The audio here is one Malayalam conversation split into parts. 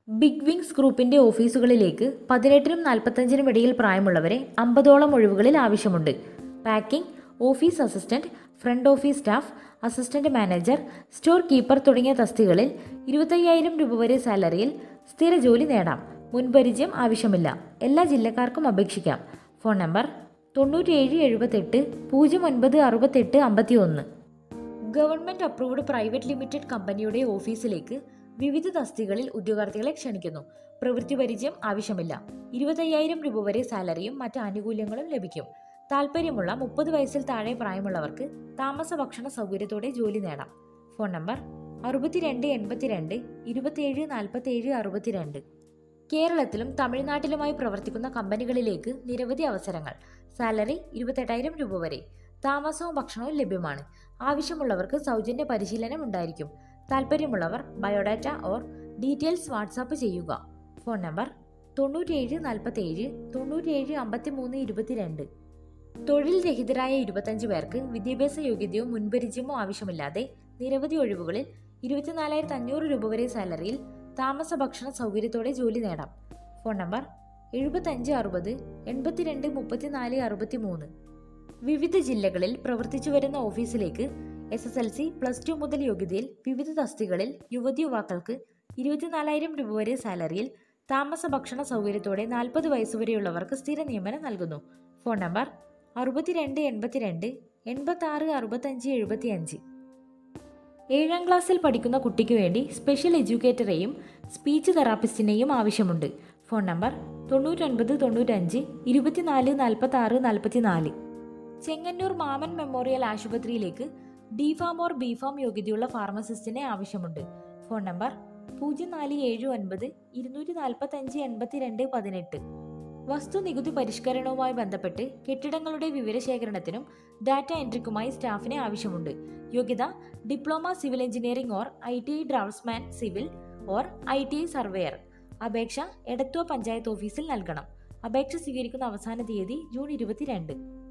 ബിഗ് വിങ്സ് ഗ്രൂപ്പിന്റെ ഓഫീസുകളിലേക്ക് പതിനെട്ടിനും നാൽപ്പത്തഞ്ചിനും ഇടയിൽ പ്രായമുള്ളവരെ അമ്പതോളം ഒഴിവുകളിൽ ആവശ്യമുണ്ട് packing office assistant front office staff assistant manager storekeeper തുടങ്ങിയ തസ്തികളിൽ ഇരുപത്തയ്യായിരം രൂപ വരെ സാലറിയിൽ സ്ഥിര ജോലി നേടാം മുൻപരിചയം ആവശ്യമില്ല എല്ലാ ജില്ലക്കാർക്കും അപേക്ഷിക്കാം ഫോൺ നമ്പർ തൊണ്ണൂറ്റിയേഴ് എഴുപത്തെട്ട് പൂജ്യം ഒൻപത് അറുപത്തെട്ട് അമ്പത്തി ഒന്ന് ഗവൺമെന്റ് അപ്രൂവ്ഡ് പ്രൈവറ്റ് ലിമിറ്റഡ് കമ്പനിയുടെ ഓഫീസിലേക്ക് വിവിധ തസ്തികളിൽ ഉദ്യോഗാർത്ഥികളെ ക്ഷണിക്കുന്നു പ്രവൃത്തി പരിചയം ആവശ്യമില്ല ഇരുപത്തയ്യായിരം രൂപ വരെ സാലറിയും മറ്റ് ആനുകൂല്യങ്ങളും ലഭിക്കും താല്പര്യമുള്ള മുപ്പത് വയസ്സിൽ താഴെ പ്രായമുള്ളവർക്ക് താമസ ഭക്ഷണ സൗകര്യത്തോടെ ജോലി നേടാം ഫോൺ നമ്പർ അറുപത്തിരണ്ട് എൺപത്തിരണ്ട് ഇരുപത്തിയേഴ് നാൽപ്പത്തിയേഴ് അറുപത്തിരണ്ട് കേരളത്തിലും തമിഴ്നാട്ടിലുമായി പ്രവർത്തിക്കുന്ന കമ്പനികളിലേക്ക് നിരവധി അവസരങ്ങൾ സാലറി ഇരുപത്തെട്ടായിരം രൂപ വരെ താമസവും ഭക്ഷണവും ലഭ്യമാണ് ആവശ്യമുള്ളവർക്ക് സൗജന്യ പരിശീലനം ഉണ്ടായിരിക്കും താല്പര്യമുള്ളവർ ബയോഡാറ്റ ഓർ ഡീറ്റെയിൽസ് വാട്സാപ്പ് ചെയ്യുക ഫോൺ നമ്പർ തൊണ്ണൂറ്റിയേഴ് നാൽപ്പത്തേഴ് തൊണ്ണൂറ്റിയേഴ് അമ്പത്തിമൂന്ന് ഇരുപത്തിരണ്ട് തൊഴിൽ രഹിതരായ ഇരുപത്തഞ്ച് പേർക്ക് വിദ്യാഭ്യാസ യോഗ്യതയോ മുൻപരിചയമോ ആവശ്യമില്ലാതെ നിരവധി ഒഴിവുകളിൽ ഇരുപത്തിനാലായിരത്തി അഞ്ഞൂറ് രൂപ വരെ സാലറിയിൽ താമസ ഭക്ഷണ സൗകര്യത്തോടെ ജോലി നേടാം ഫോൺ നമ്പർ എഴുപത്തഞ്ച് അറുപത് എൺപത്തിരണ്ട് മുപ്പത്തിനാല് അറുപത്തിമൂന്ന് വിവിധ ജില്ലകളിൽ പ്രവർത്തിച്ചു വരുന്ന ഓഫീസിലേക്ക് S S L C plus two മുതൽ യോഗ്യതയിൽ വിവിധ തസ്തികളിൽ യുവതി യുവാക്കൾക്ക് ഇരുപത്തിനാലായിരം രൂപ വരെ സാലറിയിൽ താമസ ഭക്ഷണ സൗകര്യത്തോടെ നാൽപ്പത് വയസ്സുവരെയുള്ളവർക്ക് സ്ഥിര നിയമനം നൽകുന്നു ഫോൺ നമ്പർ അറുപത്തിരണ്ട് എൺപത്തിരണ്ട് എൺപത്തി ആറ് അറുപത്തഞ്ച് എഴുപത്തിയഞ്ച് ഏഴാം ക്ലാസ്സിൽ പഠിക്കുന്ന കുട്ടിക്ക് വേണ്ടി സ്പെഷ്യൽ എഡ്യൂക്കേറ്ററെയും സ്പീച്ച് തെറാപ്പിസ്റ്റിനെയും ആവശ്യമുണ്ട് ഫോൺ നമ്പർ തൊണ്ണൂറ്റൊൻപത് തൊണ്ണൂറ്റഞ്ച് ഇരുപത്തിനാല് നാൽപ്പത്തി ആറ് നാൽപ്പത്തിനാല് ചെങ്ങന്നൂർ മാമൻ മെമ്മോറിയൽ ആശുപത്രിയിലേക്ക് ഡിഫാം ഓർ ബിഫാം യോഗ്യതയുള്ള ഫാർമസിസ്റ്റിനെ ആവശ്യമുണ്ട് ഫോൺ നമ്പർ പൂജ്യം നാല് ഏഴ് ഒൻപത് ഇരുന്നൂറ്റി നാൽപ്പത്തഞ്ച് എൺപത്തിരണ്ട് പതിനെട്ട് വസ്തു നികുതി പരിഷ്കരണവുമായി ബന്ധപ്പെട്ട് കെട്ടിടങ്ങളുടെ വിവരശേഖരണത്തിനും ഡാറ്റ എൻട്രിക്കുമായി സ്റ്റാഫിനെ ആവശ്യമുണ്ട് യോഗ്യത diploma civil engineering or I T I draftsman civil or I T I surveyor അപേക്ഷ എടത്വ പഞ്ചായത്ത് ഓഫീസിൽ നൽകണം അപേക്ഷ സ്വീകരിക്കുന്ന അവസാന തീയതി ജൂൺ ഇരുപത്തിരണ്ട്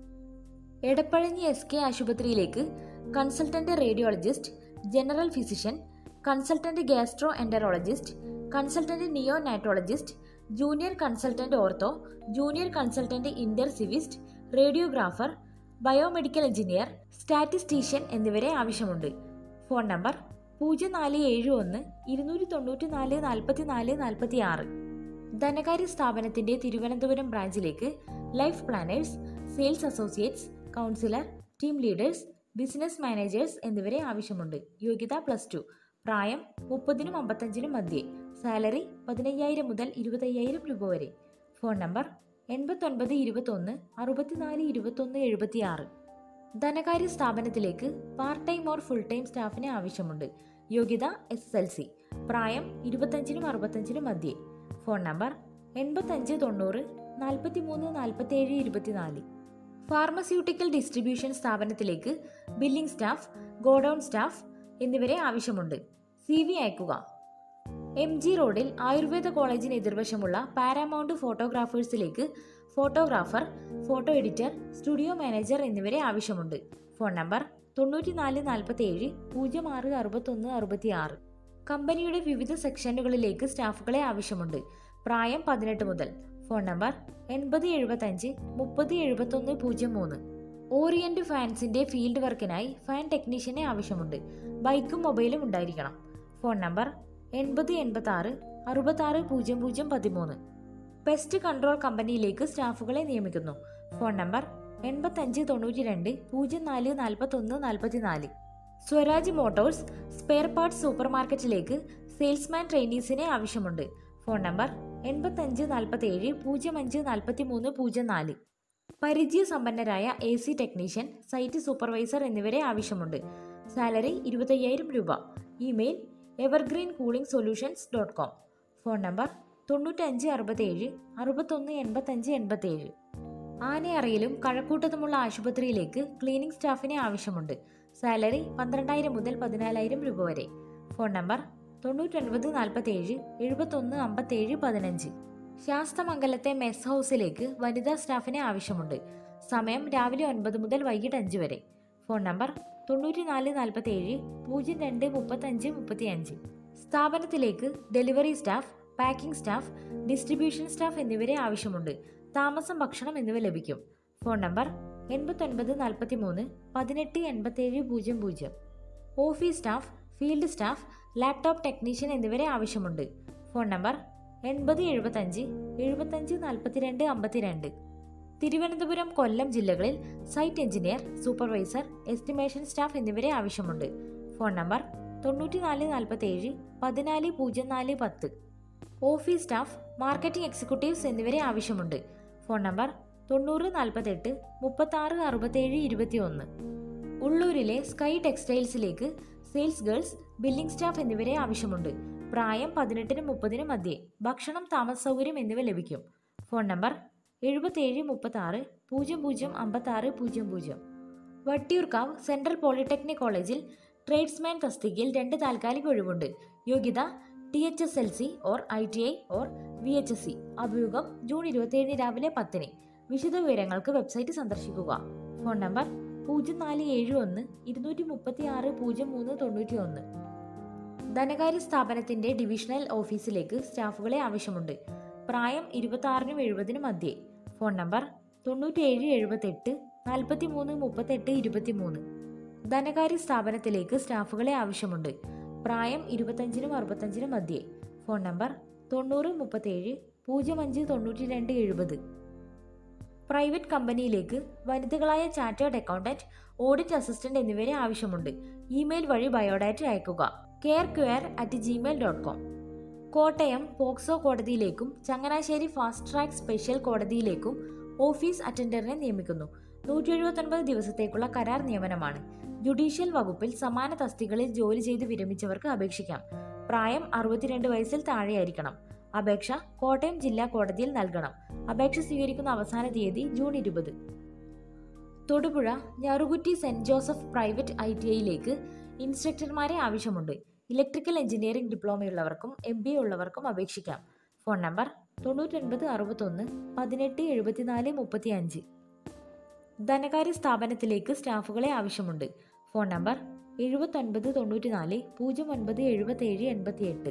എടപ്പഴഞ്ഞി എസ് കെ ആശുപത്രിയിലേക്ക് consultant radiologist general physician consultant gastroenterologist consultant neonatologist junior consultant ortho junior consultant intensivist radiographer biomedical engineer statistician എന്നിവരെ ആവശ്യമുണ്ട് ഫോൺ നമ്പർ പൂജ്യം നാല് ഏഴ് ഒന്ന് ഇരുന്നൂറ്റി തൊണ്ണൂറ്റി നാല് നാൽപ്പത്തി നാല് നാൽപ്പത്തി ആറ് ധനകാര്യ സ്ഥാപനത്തിന്റെ തിരുവനന്തപുരം ബ്രാഞ്ചിലേക്ക് life planners sales associates counsellor team leaders business managers എന്നിവരെ ആവശ്യമുണ്ട് യോഗ്യത പ്ലസ് ടു പ്രായം മുപ്പതിനും അമ്പത്തഞ്ചിനും മധ്യേ സാലറി പതിനയ്യായിരം മുതൽ ഇരുപത്തയ്യായിരം രൂപ വരെ ഫോൺ നമ്പർ എൺപത്തൊൻപത് ഇരുപത്തൊന്ന് അറുപത്തിനാല് ഇരുപത്തൊന്ന് എഴുപത്തിയാറ് ധനകാര്യ സ്ഥാപനത്തിലേക്ക് part time or full time സ്റ്റാഫിനെ ആവശ്യമുണ്ട് യോഗ്യത എസ് എസ് എൽ സി പ്രായം ഇരുപത്തഞ്ചിനും അറുപത്തഞ്ചിനും മധ്യേ ഫോൺ നമ്പർ എൺപത്തഞ്ച് തൊണ്ണൂറ് നാൽപ്പത്തി മൂന്ന് നാൽപ്പത്തേഴ് ഇരുപത്തിനാല് ഫാർമസ്യൂട്ടിക്കൽ ഡിസ്ട്രിബ്യൂഷൻ സ്ഥാപനത്തിലേക്ക് ബില്ലിംഗ് സ്റ്റാഫ് ഗോഡൌൺ സ്റ്റാഫ് എന്നിവരെ ആവശ്യമുണ്ട് സി വി അയക്കുക എം ജി റോഡിൽ ആയുർവേദ കോളേജിന് എതിർവശമുള്ള പാരാമൗണ്ട് ഫോട്ടോഗ്രാഫേഴ്സിലേക്ക് photographer photo editor studio manager എന്നിവരെ ആവശ്യമുണ്ട് ഫോൺ നമ്പർ തൊണ്ണൂറ്റിനാല് നാൽപ്പത്തേഴ് പൂജ്യം ആറ് അറുപത്തൊന്ന് അറുപത്തി ആറ് കമ്പനിയുടെ വിവിധ സെക്ഷനുകളിലേക്ക് സ്റ്റാഫുകളെ ആവശ്യമുണ്ട് പ്രായം പതിനെട്ട് മുതൽ ഫോൺ നമ്പർ എൺപത് എഴുപത്തഞ്ച് മുപ്പത് എഴുപത്തൊന്ന് പൂജ്യം മൂന്ന് ഓറിയന്റ് ഫാൻസിന്റെ ഫീൽഡ് വർക്കിനായി ഫാൻ ടെക്നീഷ്യനെ ആവശ്യമുണ്ട് ബൈക്കും മൊബൈലും ഉണ്ടായിരിക്കണം ഫോൺ നമ്പർ എൺപത് എൺപത്തി ആറ് അറുപത്താറ് പൂജ്യം പൂജ്യം പതിമൂന്ന് പെസ്റ്റ് കൺട്രോൾ കമ്പനിയിലേക്ക് സ്റ്റാഫുകളെ നിയമിക്കുന്നു ഫോൺ നമ്പർ എൺപത്തഞ്ച് തൊണ്ണൂറ്റി രണ്ട് പൂജ്യം നാല് നാൽപ്പത്തൊന്ന് നാൽപ്പത്തിനാല് Swaraj motors spare parts super മാർക്കറ്റിലേക്ക് സെയിൽസ്മാൻ ട്രെയിനീസിനെ ആവശ്യമുണ്ട് ഫോൺ നമ്പർ എൺപത്തഞ്ച് നാൽപ്പത്തേഴ് പൂജ്യം അഞ്ച് നാൽപ്പത്തി മൂന്ന് പൂജ്യം നാല് പരിചയസമ്പന്നരായ A C technician site supervisor എന്നിവരെ ആവശ്യമുണ്ട് സാലറി ഇരുപത്തയ്യായിരം രൂപ email evergreen cooling solutions dot com phone number തൊണ്ണൂറ്റഞ്ച് അറുപത്തേഴ് അറുപത്തൊന്ന് എൺപത്തഞ്ച് എൺപത്തേഴ് ആനയറയിലും കഴക്കൂട്ടത്തുമുള്ള ആശുപത്രിയിലേക്ക് ക്ലീനിംഗ് സ്റ്റാഫിനെ ആവശ്യമുണ്ട് സാലറി പന്ത്രണ്ടായിരം മുതൽ പതിനാലായിരം രൂപ വരെ ഫോൺ നമ്പർ തൊണ്ണൂറ്റൊൻപത് നാൽപ്പത്തേഴ് എഴുപത്തൊന്ന് അമ്പത്തേഴ് പതിനഞ്ച് ശാസ്തമംഗലത്തെ മെസ് ഹൗസിലേക്ക് വനിതാ സ്റ്റാഫിനെ ആവശ്യമുണ്ട് സമയം രാവിലെ ഒൻപത് മുതൽ വൈകിട്ട് അഞ്ച് വരെ ഫോൺ നമ്പർ തൊണ്ണൂറ്റിനാല് നാൽപ്പത്തേഴ് പൂജ്യം രണ്ട് മുപ്പത്തഞ്ച് മുപ്പത്തിയഞ്ച് സ്ഥാപനത്തിലേക്ക് delivery staff packing staff distribution staff എന്നിവരെ ആവശ്യമുണ്ട് താമസം ഭക്ഷണം എന്നിവ ലഭിക്കും ഫോൺ നമ്പർ എൺപത്തൊൻപത് നാൽപ്പത്തി മൂന്ന് പതിനെട്ട് എൺപത്തേഴ് പൂജ്യം പൂജ്യം office staff field staff laptop technician എന്നിവരെ ആവശ്യമുണ്ട് ഫോൺ നമ്പർ എൺപത് എഴുപത്തഞ്ച് എഴുപത്തഞ്ച് നാൽപ്പത്തിരണ്ട് അമ്പത്തിരണ്ട് തിരുവനന്തപുരം കൊല്ലം ജില്ലകളിൽ site engineer supervisor estimation staff എന്നിവരെ ആവശ്യമുണ്ട് ഫോൺ നമ്പർ തൊണ്ണൂറ്റിനാല് നാൽപ്പത്തേഴ് പതിനാല് പൂജ്യം നാല് പത്ത് ഓഫീസ് സ്റ്റാഫ് മാർക്കറ്റിംഗ് എക്സിക്യൂട്ടീവ്സ് എന്നിവരെ ആവശ്യമുണ്ട് ഫോൺ നമ്പർ തൊണ്ണൂറ് നാൽപ്പത്തെട്ട് മുപ്പത്താറ് അറുപത്തേഴ് ഇരുപത്തിയൊന്ന് ഉള്ളൂരിലെ സ്കൈ ടെക്സ്റ്റൈൽസിലേക്ക് സെയിൽസ് ഗേൾസ് ബില്ലിംഗ് സ്റ്റാഫ് എന്നിവരെ ആവശ്യമുണ്ട് പ്രായം പതിനെട്ടിനും മുപ്പതിനും മധ്യേ ഭക്ഷണം താമസ സൗകര്യം എന്നിവ ലഭിക്കും ഫോൺ നമ്പർ എഴുപത്തേഴ് മുപ്പത്താറ് പൂജ്യം പൂജ്യം അമ്പത്താറ് പൂജ്യം പൂജ്യം വട്ടിയൂർക്കാവ് സെൻട്രൽ പോളിടെക്നിക് കോളേജിൽ ട്രേഡ്സ്മാൻ തസ്തികയിൽ രണ്ട് താൽക്കാലിക ഒഴിവുണ്ട് യോഗ്യത T H S L C or I T I or V H S C അഭിമുഖം ജൂൺ ഇരുപത്തിയേഴിന് രാവിലെ പത്തിന് വിശദ വിവരങ്ങൾക്ക് വെബ്സൈറ്റ് സന്ദർശിക്കുക ഫോൺ നമ്പർ പൂജ്യം നാല് ഏഴ് ഒന്ന് ഇരുന്നൂറ്റി മുപ്പത്തി ആറ് പൂജ്യം മൂന്ന് തൊണ്ണൂറ്റി ഒന്ന് ധനകാര്യ സ്ഥാപനത്തിന്റെ ഡിവിഷണൽ ഓഫീസിലേക്ക് സ്റ്റാഫുകളെ ആവശ്യമുണ്ട് പ്രായം ഇരുപത്തി ആറിനും എഴുപതിനും മധ്യേ ഫോൺ നമ്പർ തൊണ്ണൂറ്റിയേഴ് എഴുപത്തെട്ട് നാൽപ്പത്തി മൂന്ന് മുപ്പത്തെട്ട് ഇരുപത്തി മൂന്ന് ധനകാര്യ സ്ഥാപനത്തിലേക്ക് സ്റ്റാഫുകളെ ആവശ്യമുണ്ട് പ്രായം ഇരുപത്തഞ്ചിനും അറുപത്തഞ്ചിനും മധ്യേ ഫോൺ നമ്പർ തൊണ്ണൂറ് മുപ്പത്തേഴ് പൂജ്യം അഞ്ച് തൊണ്ണൂറ്റി രണ്ട് എഴുപത് പ്രൈവറ്റ് കമ്പനിയിലേക്ക് വനിതകളായ ചാർട്ടേഡ് അക്കൗണ്ടന്റ് ഓഡിറ്റ് അസിസ്റ്റന്റ് എന്നിവരെ ആവശ്യമുണ്ട് ഇമെയിൽ വഴി ബയോഡാറ്റ അയക്കുക care cure at Gmail dot com Kottayam POCSO കോടതിയിലേക്കും ചങ്ങനാശ്ശേരി ഫാസ്റ്റ് ട്രാക്ക് സ്പെഷ്യൽ കോടതിയിലേക്കും ഓഫീസ് അറ്റൻഡറിനെ നിയമിക്കുന്നു നൂറ്റി എഴുപത്തൊൻപത് ദിവസത്തേക്കുള്ള കരാർ നിയമനമാണ് ജുഡീഷ്യൽ വകുപ്പിൽ സമാന തസ്തികളിൽ ജോലി ചെയ്ത് വിരമിച്ചവർക്ക് അപേക്ഷിക്കാം പ്രായം അറുപത്തിരണ്ട് വയസ്സിൽ താഴെയായിരിക്കണം അപേക്ഷ കോട്ടയം ജില്ലാ കോടതിയിൽ നൽകണം അപേക്ഷ സ്വീകരിക്കുന്ന അവസാന തീയതി ജൂൺ ഇരുപത് Thodupuzha Njarukutty Saint Joseph private I T ഐയിലേക്ക് ഇൻസ്ട്രക്ടർമാരെ ആവശ്യമുണ്ട് ഇലക്ട്രിക്കൽ എഞ്ചിനീയറിംഗ് ഡിപ്ലോമയുള്ളവർക്കും എം ബി എ ഉള്ളവർക്കും അപേക്ഷിക്കാം ഫോൺ നമ്പർ തൊണ്ണൂറ്റൊൻപത് അറുപത്തൊന്ന് പതിനെട്ട് എഴുപത്തിനാല് മുപ്പത്തി അഞ്ച് ധനകാര്യ സ്ഥാപനത്തിലേക്ക് സ്റ്റാഫുകളെ ആവശ്യമുണ്ട് ഫോൺ നമ്പർ എഴുപത്തൊൻപത് തൊണ്ണൂറ്റിനാല് പൂജ്യം ഒൻപത് എഴുപത്തേഴ് എൺപത്തിയെട്ട്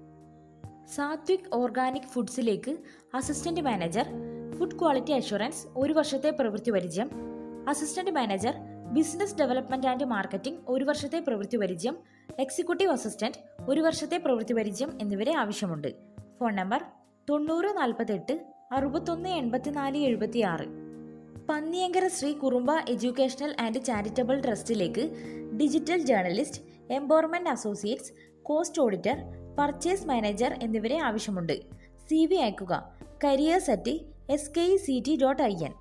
സാത്വിക് ഓർഗാനിക് ഫുഡ്സിലേക്ക് assistant manager food quality assurance ഒരു വർഷത്തെ പ്രവൃത്തി പരിചയം assistant manager business development and marketing ഒരു വർഷത്തെ പ്രവൃത്തി പരിചയം എക്സിക്യൂട്ടീവ് അസിസ്റ്റന്റ് ഒരു വർഷത്തെ പ്രവൃത്തി പരിചയം എന്നിവരെ ആവശ്യമുണ്ട് ഫോൺ നമ്പർ തൊണ്ണൂറ് നാൽപ്പത്തെട്ട് അറുപത്തൊന്ന് എൺപത്തിനാല് എഴുപത്തിയാറ് Panniyankara Sri Kurumba educational and charitable ട്രസ്റ്റിലേക്ക് digital journalist empowerment associates cost auditor purchase manager എന്നിവരെ ആവശ്യമുണ്ട് സി വി അയക്കുക careers at S K C T dot I N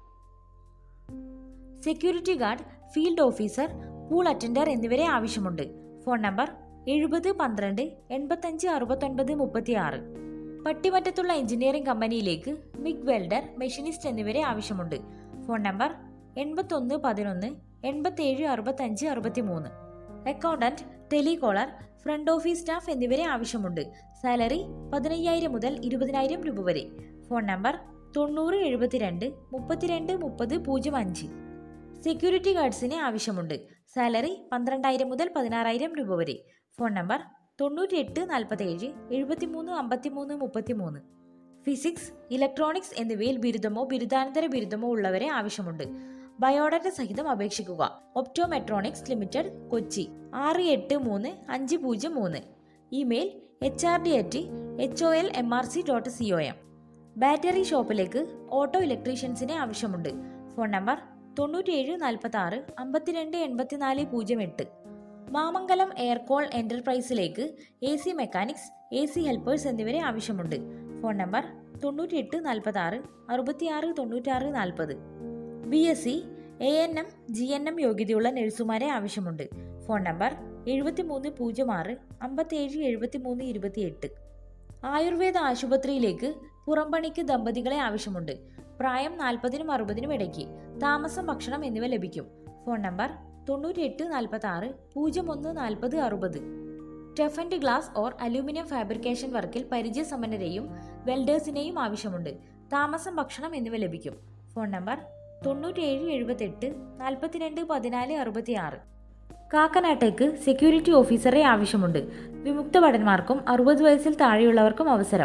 security guard field officer pool attender എന്നിവരെ ആവശ്യമുണ്ട് ഫോൺ നമ്പർ എഴുപത് പന്ത്രണ്ട് എൺപത്തഞ്ച് അറുപത്തൊൻപത് മുപ്പത്തിയാറ് പട്ടിമറ്റത്തുള്ള എഞ്ചിനീയറിംഗ് കമ്പനിയിലേക്ക് മിഗ് വെൽഡർ മെഷീനിസ്റ്റ് എന്നിവരെ ആവശ്യമുണ്ട് ഫോൺ നമ്പർ എൺപത്തൊന്ന് പതിനൊന്ന് എൺപത്തേഴ് അറുപത്തഞ്ച് അറുപത്തിമൂന്ന് accountant telecaller front office staff എന്നിവരെ ആവശ്യമുണ്ട് സാലറി പതിനയ്യായിരം മുതൽ ഇരുപതിനായിരം രൂപ വരെ ഫോൺ നമ്പർ തൊണ്ണൂറ് എഴുപത്തിരണ്ട് മുപ്പത്തിരണ്ട് മുപ്പത് പൂജ്യം അഞ്ച് സെക്യൂരിറ്റി ഗാർഡ്സിനെ ആവശ്യമുണ്ട് സാലറി പന്ത്രണ്ടായിരം മുതൽ പതിനാറായിരം രൂപ വരെ ഫോൺ നമ്പർ തൊണ്ണൂറ്റിയെട്ട് നാൽപ്പത്തേഴ് എഴുപത്തിമൂന്ന് അമ്പത്തിമൂന്ന് മുപ്പത്തിമൂന്ന് ഫിസിക്സ് ഇലക്ട്രോണിക്സ് എന്നിവയിൽ ബിരുദമോ ബിരുദാനന്തര ബിരുദമോ ഉള്ളവരെ ആവശ്യമുണ്ട് ബയോഡാറ്റ സഹിതം അപേക്ഷിക്കുക ഒപ്റ്റോമെട്രോണിക്സ് ലിമിറ്റഡ് കൊച്ചി ആറ് എട്ട് മൂന്ന് അഞ്ച് പൂജ്യം മൂന്ന് email H R D at H O L M R C dot C O M battery ഷോപ്പിലേക്ക് ഓട്ടോ ഇലക്ട്രീഷ്യൻസിനെ ആവശ്യമുണ്ട് ഫോൺ നമ്പർ തൊണ്ണൂറ്റിയേഴ് നാൽപ്പത്തി ആറ് അമ്പത്തിരണ്ട് എൺപത്തിനാല് പൂജ്യം എട്ട് മാമംഗലം എയർകോൾ എന്റർപ്രൈസിലേക്ക് A C mechanics A C helpers എന്നിവരെ ആവശ്യമുണ്ട് ഫോൺ നമ്പർ തൊണ്ണൂറ്റിയെട്ട് നാൽപ്പത്തി ആറ് അറുപത്തിയാറ് തൊണ്ണൂറ്റാറ് നാൽപ്പത് B S C A N M G N M യോഗ്യതയുള്ള നഴ്സുമാരെ ആവശ്യമുണ്ട് ഫോൺ നമ്പർ എഴുപത്തിമൂന്ന് പൂജ്യം ആറ് അമ്പത്തേഴ് എഴുപത്തിമൂന്ന് ഇരുപത്തിയെട്ട് ആയുർവേദ ആശുപത്രിയിലേക്ക് പുറംപണിക്ക് ദമ്പതികളെ ആവശ്യമുണ്ട് പ്രായം നാൽപ്പതിനും അറുപതിനും ഇടയ്ക്ക് താമസം ഭക്ഷണം എന്നിവ ലഭിക്കും ഫോൺ നമ്പർ തൊണ്ണൂറ്റിയെട്ട് നാൽപ്പത്തി ആറ് പൂജ്യം ഒന്ന് നാൽപ്പത് അറുപത് tough and glass or aluminium fabrication വർക്കിൽ പരിചയസമ്പന്നരെയും വെൽഡേഴ്സിനെയും ആവശ്യമുണ്ട് താമസം ഭക്ഷണം എന്നിവ ലഭിക്കും ഫോൺ നമ്പർ തൊണ്ണൂറ്റിയേഴ് എഴുപത്തെട്ട് നാൽപ്പത്തിരണ്ട് പതിനാല് അറുപത്തിയാറ് കാക്കനാട്ടേക്ക് സെക്യൂരിറ്റി ഓഫീസറെ ആവശ്യമുണ്ട് വിമുക്ത ഭടന്മാർക്കും അറുപത് വയസ്സിൽ താഴെയുള്ളവർക്കും അവസരം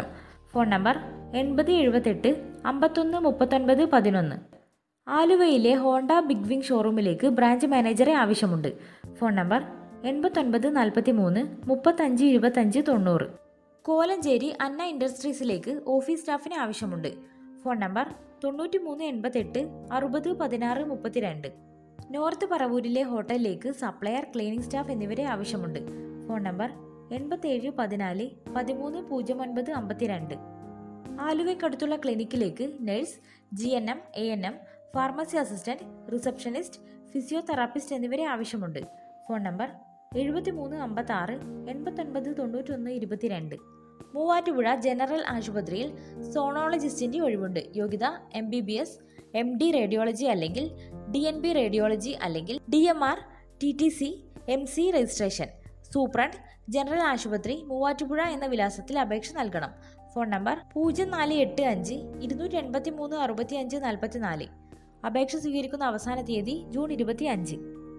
ഫോൺ നമ്പർ എൺപത് എഴുപത്തെട്ട് അമ്പത്തൊന്ന് മുപ്പത്തൊൻപത് പതിനൊന്ന് ആലുവയിലെ ഹോണ്ട ബിഗ് വിങ് ഷോറൂമിലേക്ക് ബ്രാഞ്ച് മാനേജറെ ആവശ്യമുണ്ട് ഫോൺ നമ്പർ എൺപത്തൊൻപത് നാൽപ്പത്തി മൂന്ന് മുപ്പത്തഞ്ച് ഇരുപത്തഞ്ച് തൊണ്ണൂറ് കോലഞ്ചേരി അന്ന ഇൻഡസ്ട്രീസിലേക്ക് ഓഫീസ് സ്റ്റാഫിന് ആവശ്യമുണ്ട് ഫോൺ നമ്പർ തൊണ്ണൂറ്റി മൂന്ന് എൺപത്തെട്ട് അറുപത് പതിനാറ് മുപ്പത്തിരണ്ട് നോർത്ത് പറവൂരിലെ ഹോട്ടലിലേക്ക് സപ്ലയർ ക്ലീനിംഗ് സ്റ്റാഫ് എന്നിവരെ ആവശ്യമുണ്ട് ഫോൺ നമ്പർ എൺപത്തേഴ് പതിനാല് പതിമൂന്ന് പൂജ്യം ഒൻപത് അമ്പത്തിരണ്ട് ആലുവയ്ക്കടുത്തുള്ള ക്ലിനിക്കിലേക്ക് nurse G N M A N M pharmacy assistant receptionist physiotherapist എന്നിവരെ ആവശ്യമുണ്ട് ഫോൺ നമ്പർ എഴുപത്തി മൂന്ന് അമ്പത്തി ആറ് എൺപത്തൊൻപത് തൊണ്ണൂറ്റൊന്ന് ഇരുപത്തിരണ്ട് മൂവാറ്റുപുഴ ജനറൽ ആശുപത്രിയിൽ സോണോളജിസ്റ്റിന്റെ ഒഴിവുണ്ട് യോഗ്യത M B B S M D radiology അല്ലെങ്കിൽ ഡി എൻ ബി റേഡിയോളജി അല്ലെങ്കിൽ D M R T T C M C registration superintendent general ആശുപത്രി മൂവാറ്റുപുഴ എന്ന വിലാസത്തിൽ അപേക്ഷ നൽകണം ഫോൺ നമ്പർ പൂജ്യം നാല് എട്ട് അഞ്ച് ഇരുന്നൂറ്റി എൺപത്തി മൂന്ന് അറുപത്തി അഞ്ച് നാൽപ്പത്തി നാല് അപേക്ഷ സ്വീകരിക്കുന്ന അവസാന തീയതി ജൂൺ ഇരുപത്തി അഞ്ച്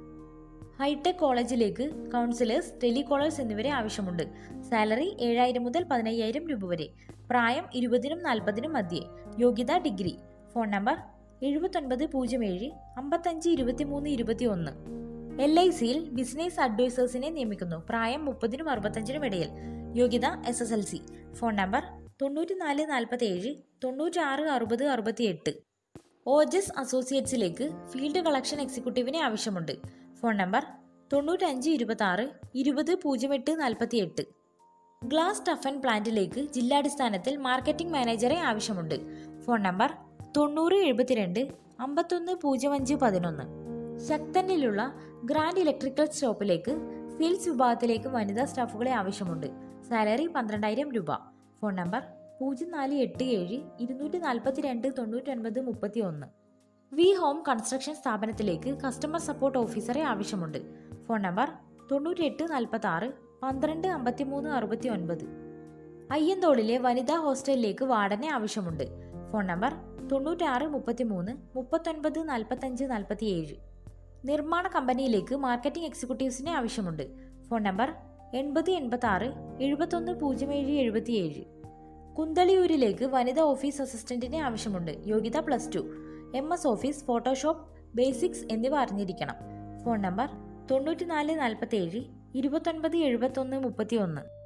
ഹൈടെക് കോളേജിലേക്ക് കൗൺസിലേഴ്സ് ടെലികോളേഴ്സ് എന്നിവരെ ആവശ്യമുണ്ട് സാലറി ഏഴായിരം മുതൽ പതിനയ്യായിരം രൂപ വരെ പ്രായം ഇരുപതിനും നാൽപ്പതിനും മധ്യേ യോഗ്യത ഡിഗ്രി ഫോൺ നമ്പർ എഴുപത്തൊൻപത് പൂജ്യം ഏഴ് അമ്പത്തഞ്ച് ഇരുപത്തിമൂന്ന് ഇരുപത്തി ഒന്ന് എൽ ഐ സിയിൽ ബിസിനസ് അഡ്വൈസേഴ്സിനെ നിയമിക്കുന്നു പ്രായം മുപ്പതിനും അറുപത്തഞ്ചിനും ഇടയിൽ യോഗ്യത S S L C phone number തൊണ്ണൂറ്റിനാല് നാൽപ്പത്തി ഏഴ് തൊണ്ണൂറ്റാറ് അറുപത് അറുപത്തിയെട്ട് ഓജസ് അസോസിയേറ്റ്സിലേക്ക് ഫീൽഡ് കളക്ഷൻ എക്സിക്യൂട്ടീവിനെ ആവശ്യമുണ്ട് ഫോൺ നമ്പർ തൊണ്ണൂറ്റഞ്ച് ഇരുപത്തി ആറ് ഇരുപത് പൂജ്യം എട്ട് നാൽപ്പത്തി എട്ട് ഗ്ലാസ് ടഫൻ പ്ലാന്റിലേക്ക് ജില്ലാടിസ്ഥാനത്തിൽ മാർക്കറ്റിംഗ് മാനേജറെ ആവശ്യമുണ്ട് ഫോൺ നമ്പർ തൊണ്ണൂറ് എഴുപത്തിരണ്ട് അമ്പത്തൊന്ന് പൂജ്യം അഞ്ച് പതിനൊന്ന് ശക്തനിലുള്ള ഗ്രാൻഡ് ഇലക്ട്രിക്കൽ സ്റ്റോപ്പിലേക്ക് സെയിൽസ് വിഭാഗത്തിലേക്ക് വനിതാ സ്റ്റാഫുകളെ ആവശ്യമുണ്ട് സാലറി പന്ത്രണ്ടായിരം രൂപ ഫോൺ നമ്പർ പൂജ്യം നാല് എട്ട് ഏഴ് ഇരുന്നൂറ്റി നാൽപ്പത്തി രണ്ട് തൊണ്ണൂറ്റൊൻപത് മുപ്പത്തി ഒന്ന് വി ഹോം കൺസ്ട്രക്ഷൻ സ്ഥാപനത്തിലേക്ക് കസ്റ്റമർ സപ്പോർട്ട് ഓഫീസറെ ആവശ്യമുണ്ട് ഫോൺ നമ്പർ തൊണ്ണൂറ്റിയെട്ട് നാൽപ്പത്തി ആറ് പന്ത്രണ്ട് അമ്പത്തിമൂന്ന് അറുപത്തി ഒൻപത് അയ്യന്തോളിലെ വനിതാ ഹോസ്റ്റലിലേക്ക് വാർഡനെ ആവശ്യമുണ്ട് ഫോൺ നമ്പർ തൊണ്ണൂറ്റാറ് മുപ്പത്തിമൂന്ന് മുപ്പത്തൊൻപത് നാൽപ്പത്തഞ്ച് നാൽപ്പത്തിയേഴ് നിർമ്മാണ കമ്പനിയിലേക്ക് മാർക്കറ്റിംഗ് എക്സിക്യൂട്ടീവ്സിനെ ആവശ്യമുണ്ട് ഫോൺ നമ്പർ എൺപത് എൺപത്തി ആറ് എഴുപത്തൊന്ന് പൂജ്യം ഏഴ് എഴുപത്തിയേഴ് കുന്തളിയൂരിലേക്ക് വനിതാ ഓഫീസ് അസിസ്റ്റന്റിനെ ആവശ്യമുണ്ട് യോഗ്യത plus two M S office Photoshop basics എന്നിവ അറിഞ്ഞിരിക്കണം ഫോൺ നമ്പർ തൊണ്ണൂറ്റിനാല് നാൽപ്പത്തി ഏഴ് ഇരുപത്തൊൻപത് എഴുപത്തൊന്ന് മുപ്പത്തി ഒന്ന്